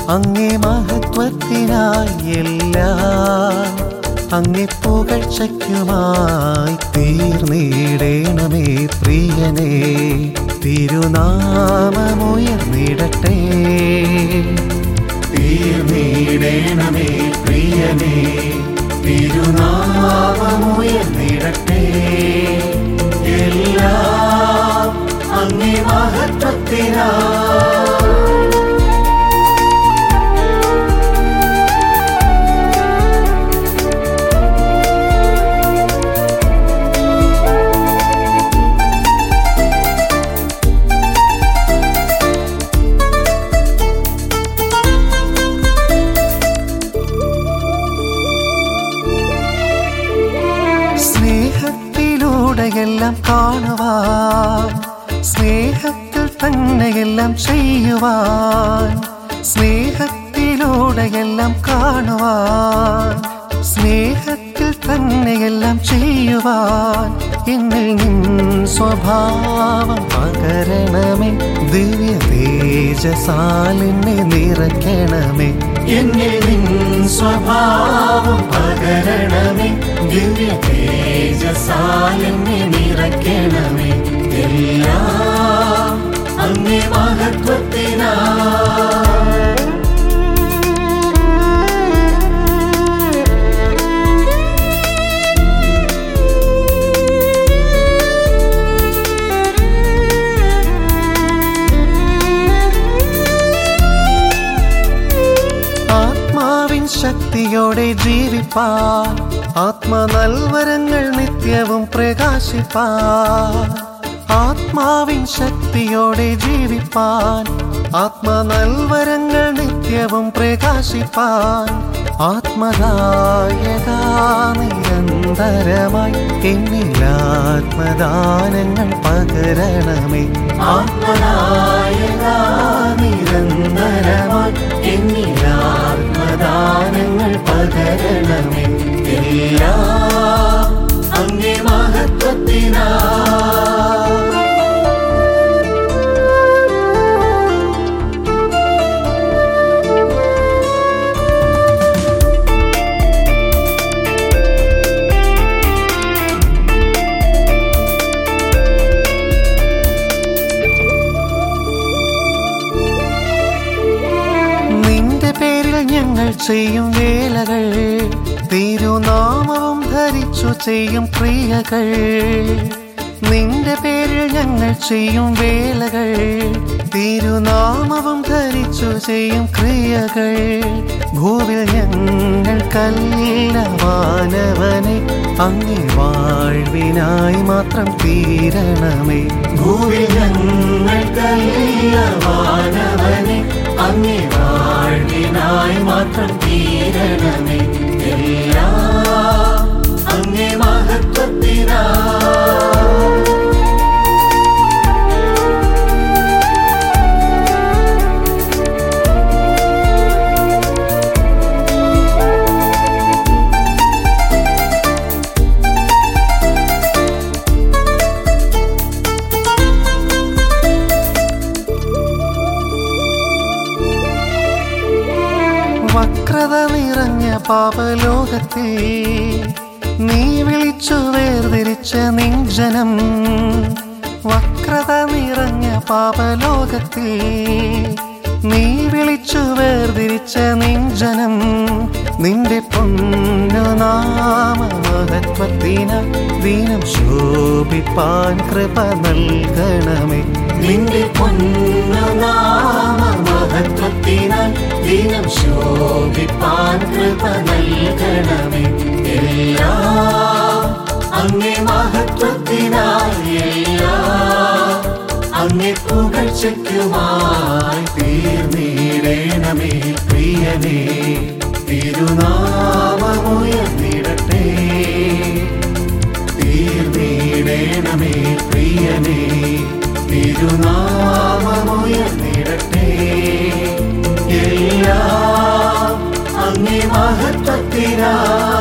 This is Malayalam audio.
അങ്ങേ മഹത്വത്തിനായി എല്ലാം അങ്ങേ പുകഴ്ചയ്ക്കുമായി തീർന്നിടേണമേ പ്രിയനേ തിരുനാമമുയർന്നിടട്ടെ തീർന്നിടേണമേ പ്രിയനേ തിരുനാമമുയർന്നിടട്ടെ എല്ലാം അങ്ങേ മഹത്വത്തിനായി സ്നേഹത്തിലൂടെയെല്ലാം കാണുവാൻ സ്നേഹത്തിൽ തന്നെയെല്ലാം ചെയ്യുവാൻ സ്നേഹത്തിലൂടെയെല്ലാം കാണുവാൻ സ്നേഹത്തിൽ തന്നെയെല്ലാം ചെയ്യുവാൻ എന്നിൽ നിൻ സ്വഭാവം പകരണമേ ദിവ്യ തേജസാൽ എന്നെ നിറയ്ക്കണമേ എന്നിൽ നിൻ സ്വഭാവം പകരണമേ ദിവ്യ തേജസാൽ എന്നെ നിറയ്ക്കണമേ എല്ലാം അങ്ങേ മഹത്വത്തിനാ ആത്മാവിൻ ശക്തിയോടെ ജീവിപ്പാൻ ആത്മനൽവരങ്ങൾ നിത്യവും പ്രകാശിപ്പാൻ ആത്മാവിൻ ശക്തിയോടെ ജീവിപ്പാൻ ആത്മനൽവരങ്ങൾ നിത്യവും പ്രകാശിപ്പാൻ ആത്മദായക നിരന്തരമായി എന്നിൽ ആത്മദാനങ്ങൾ പകരണമേ ആത്മദായക നിരന്തരമായി എന്നിൽ ആത്മദാനങ്ങൾ പകരണമേ എല്ലാം അങ്ങേ മഹത്വത്തിനാ നിന്റെ പേരിൽ ഞങ്ങൾ ചെയ്യും വേലകൾ തിരുനാമവും ധരിച്ചു ചെയ്യും ക്രിയകൾ നിന്റെ പേരിൽ ഞങ്ങൾ ചെയ്യും വേലകൾ തിരുനാമവും ധരിച്ചു ചെയ്യും ക്രിയകൾ ഭൂവിൽ ഞങ്ങൾക്കല്ല വാനവനെ അങ്ങേ വാഴ്വിനായി മാത്രം തീരണമേ ഭൂവിൽ ഞങ്ങൾക്കല്ല വാനവനെ അങ്ങേ വാഴ്വിനായി മാത്രം തീരണമേ എല്ലാം അങ്ങേ മഹത്വത്തിനാ വക്രത നിറഞ്ഞ പാപലോകത്തിൽ നീ വിളിച്ചു വേർതിരിച്ച നിഞ്ജനം വക്രത നിറഞ്ഞ പാപലോകത്തിൽ നീ വിളിച്ചു വേർതിരിച്ച നിഞ്ജനം നിന്റെ പൊന്നുനാമ മഹത്വത്തിന ദീനം ശോഭിപ്പാൻ കൃപ നൽകണമേ നിന്റെ പൊന്നുനാമ മഹത്വത്തിനാൽ ദിനം ശോഭിപ്പാൻ കൃപ നൽകണമേ എല്ലാം അങ്ങേ മഹത്വത്തിനായി എല്ലാം അങ്ങേ പുകഴ്ചയ്ക്കുമായി തീർന്നിടേണമേ പ്രിയനേ തിരുനാമമുയർന്നിടട്ടെ തീർന്നിടേണമേ പ്രിയനേ തിരുനാമമുയർന്നിടട്ടെ എല്ലാം അങ്ങേ മഹത്വത്തിനാ